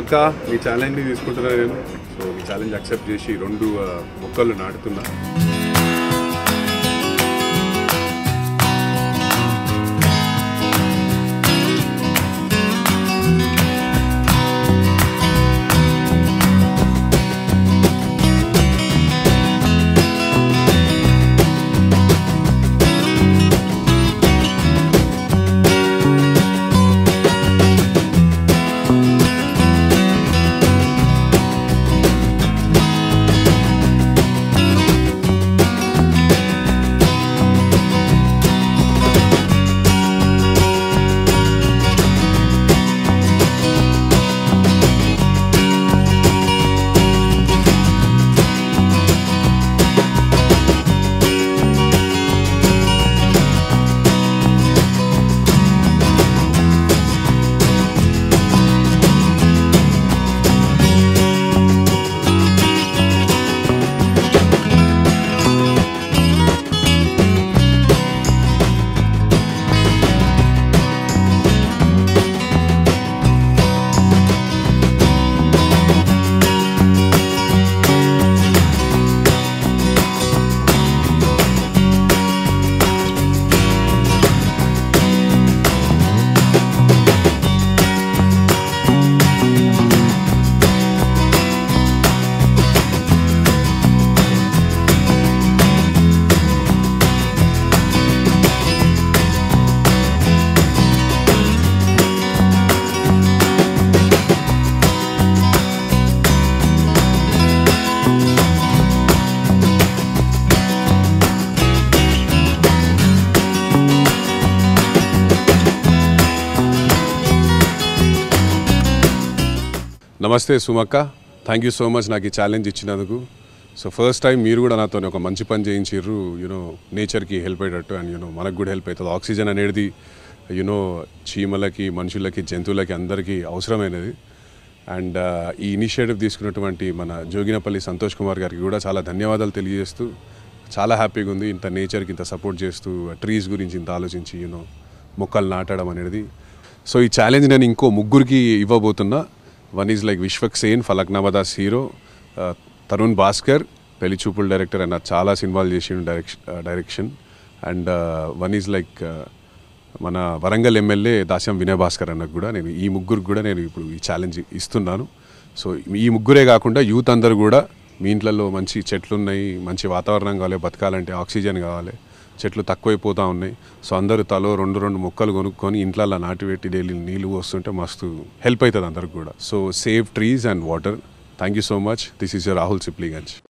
అక్క మీ ఛాలెంజ్ని తీసుకుంటున్నా నేను సో మీ ఛాలెంజ్ యాక్సెప్ట్ చేసి రెండు ఆ, మొక్కలు నాటుతున్నా నమస్తే సుమక్క థ్యాంక్ యూ సో మచ్ నాకు ఈ ఛాలెంజ్ ఇచ్చినందుకు సో ఫస్ట్ టైం మీరు కూడా నాతో ఒక మంచి పని చేయించారు యూనో నేచర్కి హెల్ప్ అయ్యేటట్టు అండ్ యూనో మనకు కూడా హెల్ప్ అవుతుంది ఆక్సిజన్ అనేది యూనో చీమలకి మనుషులకి జంతువులకి అందరికీ అవసరమైనది అండ్ ఈ ఇనిషియేటివ్ తీసుకున్నటువంటి మన జోగినపల్లి సంతోష్ కుమార్ గారికి కూడా చాలా ధన్యవాదాలు తెలియజేస్తూ చాలా హ్యాపీగా ఉంది ఇంత నేచర్కి ఇంత సపోర్ట్ చేస్తూ ట్రీస్ గురించి ఇంత ఆలోచించి యూనో మొక్కలు నాటడం అనేది సో ఈ ఛాలెంజ్ నేను ఇంకో ముగ్గురికి ఇవ్వబోతున్నా one is like Vishwak Sen Falaknuma Das hero Tarun Bhaskar పెళ్లి చూపుల డైరెక్టర్ అన్న చాలా సినిమాలు చేసిండు direction direction and one is like మన వరంగల్ ఎమ్మెల్యే దాస్యం వినయ్ భాస్కర్ అన్నకు కూడా నేను ఈ ముగ్గురికి కూడా నేను ఇప్పుడు ఈ ఛాలెంజ్ ఇస్తున్నాను సో ఈ ముగ్గురే కాకుండా యూత్ అందరూ కూడా మీ ఇంట్లలో మంచి చెట్లు ఉన్నాయి మంచి వాతావరణం కావాలి బతకాలంటే ఆక్సిజన్ కావాలి చెట్లు తక్కువైపోతూ ఉన్నాయి సో అందరూ తలో రెండు రెండు మొక్కలు కొనుక్కొని ఇంట్లో నాటిపెట్టి డైలీ నీళ్ళు వస్తుంటే మస్తు హెల్ప్ అవుతుంది అందరికి కూడా so save trees and water thank you so much this is your Rahul Sipligunj